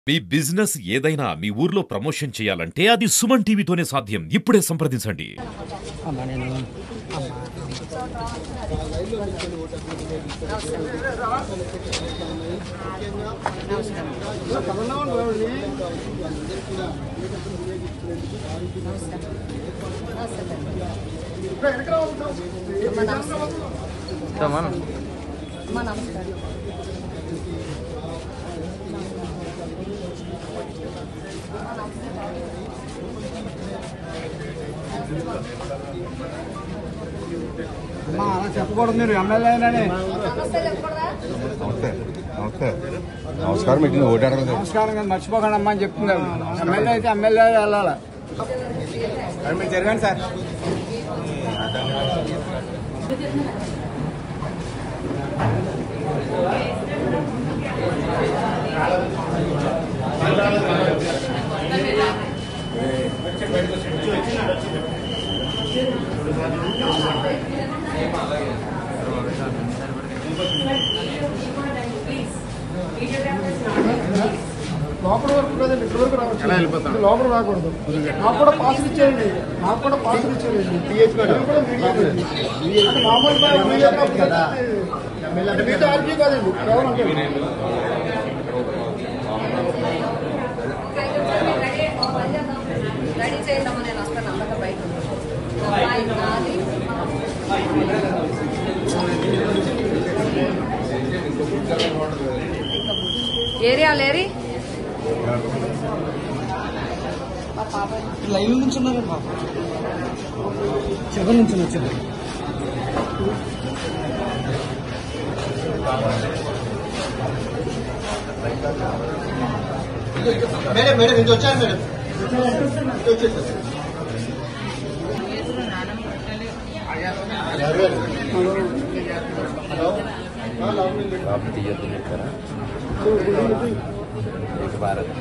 మీ business ఏదైనా మీ ఊర్లో promotion చేయాలంటే అది సుమన్ టీవీతోనే సాధ్యం ఇప్పుడే సంప్రదించండి అమ్మ నేను అమ్మ అమ్మ నమస్కారం అమ్మ అలా చెప్పకూడదు మీరు ఎమ్మెల్యేనని నమస్తే చెప్పకూడదా నమస్తే నమస్తే నమస్కారం పెట్టింది ఓటు అడగలేదు నమస్కారం కానీ మర్చిపోకండి అమ్మ అని చెప్తుంది ఆవిడ. ఎమ్మెల్యే అయితే ఎమ్మెల్యే వెళ్ళాలి మీరు జరగండి సార్ లోపల వరకు కదండి ఇక్కడ వరకు రావచ్చు లోపల రాకూడదు నాకు కూడా పాస్ ఇచ్చేయండి నాకు కూడా పాస్ ఇచ్చేయండి నేను కూడా మీడియా అంటే మామూలుగా మీడియా కాబట్టి మీతో ఆర్పీ కాదండి కేవలం అంటే రెడీ చేద్దామా నేను వస్తాను అమ్మక బయట అమ్మాయి నాది ఏరియా లేరి మా పాప లైవ్ నుంచి ఉన్నారు పాప చివరి నుంచి వచ్చింది మేడం మేడం ఇది వచ్చాను మేడం ఇది వచ్చేసారు బాబు తీయద్దు చెప్తారా ఏక భారత్